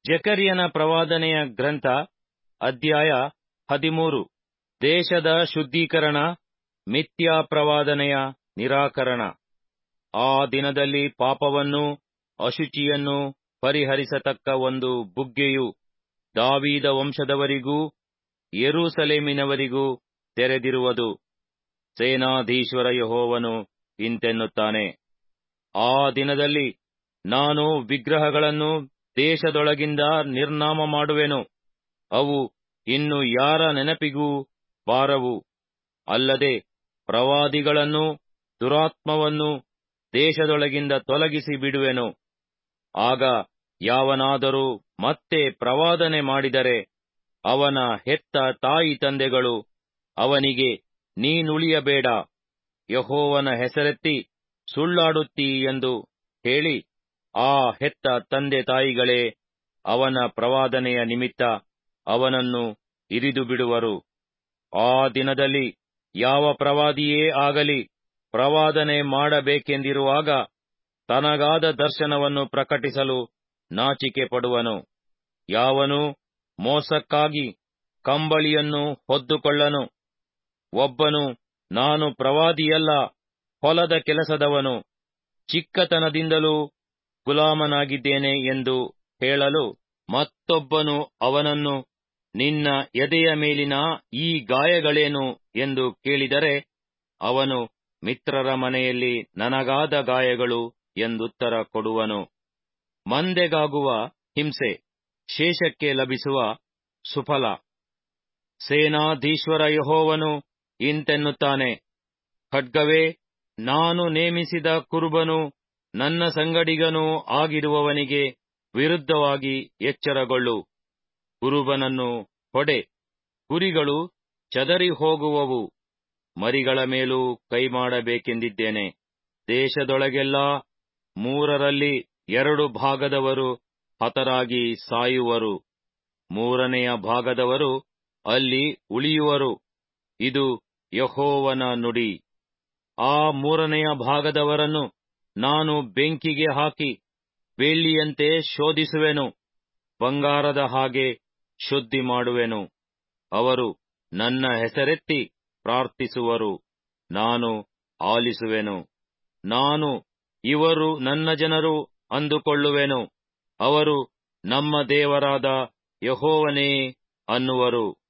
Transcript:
ಜಕರ್ಯನ ಪ್ರವಾದನೆಯ ಗ್ರಂಥ ಅಧ್ಯಾಯ ಹದಿಮೂರು ದೇಶದ ಶುದ್ಧೀಕರಣ ಮಿಥ್ಯಾ ಪ್ರವಾದನೆಯ ನಿರಾಕರಣ ಆ ದಿನದಲ್ಲಿ ಪಾಪವನ್ನೂ ಅಶುಚಿಯನ್ನೂ ಪರಿಹರಿಸತಕ್ಕ ಒಂದು ಬುಗ್ಗೆಯು ದಾವೀದ ವಂಶದವರಿಗೂ ಯೆರೂಸಲೇಮಿನವರಿಗೂ ತೆರೆದಿರುವುದು ಸೇನಾಧೀಶ್ವರ ಯೆಹೋವನು ಇಂತೆನ್ನುತ್ತಾನೆ ಆ ದಿನದಲ್ಲಿ ನಾನು ವಿಗ್ರಹಗಳನ್ನು ದೇಶದೊಳಗಿಂದ ನಿರ್ನಾಮ ಮಾಡುವೆನು ಅವು ಇನ್ನು ಯಾರ ನೆನಪಿಗೂ ಬಾರವು ಅಲ್ಲದೆ ಪ್ರವಾದಿಗಳನ್ನೂ ದುರಾತ್ಮವನ್ನೂ ದೇಶದೊಳಗಿಂದ ತೊಲಗಿಸಿ ಬಿಡುವೆನು ಆಗ ಯಾವನಾದರೂ ಮತ್ತೆ ಪ್ರವಾದನೆ ಮಾಡಿದರೆ ಅವನ ಹೆತ್ತ ತಾಯಿ ತಂದೆಗಳು ಅವನಿಗೆ ನೀನುಳಿಯಬೇಡ ಯೆಹೋವನ ಹೆಸರೆತ್ತಿ ಸುಳ್ಳಾಡುತ್ತೀ ಎಂದು ಹೇಳಿ ಆ ಹೆತ್ತ ತಂದೆ ತಾಯಿಗಳೇ ಅವನ ಪ್ರವಾದನೆಯ ನಿಮಿತ್ತ ಅವನನ್ನು ಇರಿದು ಬಿಡುವರು ಆ ದಿನದಲ್ಲಿ ಯಾವ ಪ್ರವಾದಿಯೇ ಆಗಲಿ ಪ್ರವಾದನೆ ಮಾಡಬೇಕೆಂದಿರುವಾಗ ತನಗಾದ ದರ್ಶನವನ್ನು ಪ್ರಕಟಿಸಲು ನಾಚಿಕೆ ಪಡುವನು ಯಾವನೂ ಮೋಸಕ್ಕಾಗಿ ಕಂಬಳಿಯನ್ನು ಹೊದ್ದುಕೊಳ್ಳನು ಒಬ್ಬನು ನಾನು ಪ್ರವಾದಿಯಲ್ಲ ಹೊಲದ ಕೆಲಸದವನು ಚಿಕ್ಕತನದಿಂದಲೂ ಗುಲಾಮನಾಗಿದ್ದೇನೆ ಎಂದು ಹೇಳಲು ಮತ್ತೊಬ್ಬನು ಅವನನ್ನು ನಿನ್ನ ಎದೆಯ ಮೇಲಿನ ಈ ಗಾಯಗಳೇನು ಎಂದು ಕೇಳಿದರೆ ಅವನು ಮಿತ್ರರ ಮನೆಯಲ್ಲಿ ನನಗಾದ ಗಾಯಗಳು ಎಂದುತ್ತರ ಕೊಡುವನು ಮಂದೆಗಾಗುವ ಹಿಂಸೆ ಶೇಷಕ್ಕೆ ಲಭಿಸುವ ಸುಫಲ ಸೇನಾಧೀಶ್ವರ ಯಹೋವನು ಇಂತೆನ್ನುತ್ತಾನೆ ಖಡ್ಗವೇ ನಾನು ನೇಮಿಸಿದ ಕುರುಬನು ನನ್ನ ಸಂಗಡಿಗನೂ ಆಗಿರುವವನಿಗೆ ವಿರುದ್ಧವಾಗಿ ಎಚ್ಚರಗೊಳ್ಳು ಕುರುಬನನ್ನು ಹೊಡೆ ಕುರಿಗಳು ಚದರಿ ಹೋಗುವವು ಮರಿಗಳ ಮೇಲೂ ಕೈ ಮಾಡಬೇಕೆಂದಿದ್ದೇನೆ ದೇಶದೊಳಗೆಲ್ಲಾ ಮೂರರಲ್ಲಿ ಎರಡು ಭಾಗದವರು ಹತರಾಗಿ ಸಾಯುವರು ಮೂರನೆಯ ಭಾಗದವರು ಅಲ್ಲಿ ಉಳಿಯುವರು ಇದು ಯಹೋವನ ನುಡಿ ಆ ಮೂರನೆಯ ಭಾಗದವರನ್ನು ನಾನು ಬೆಂಕಿಗೆ ಹಾಕಿ ಬೆಳ್ಳಿಯಂತೆ ಶೋಧಿಸುವೆನು ಬಂಗಾರದ ಹಾಗೆ ಶುದ್ಧಿ ಮಾಡುವೆನು ಅವರು ನನ್ನ ಹೆಸರೆತ್ತಿ ಪ್ರಾರ್ಥಿಸುವರು ನಾನು ಆಲಿಸುವೆನು ನಾನು ಇವರು ನನ್ನ ಜನರು ಅಂದುಕೊಳ್ಳುವೆನು ಅವರು ನಮ್ಮ ದೇವರಾದ ಯಹೋವನೇ ಅನ್ನುವರು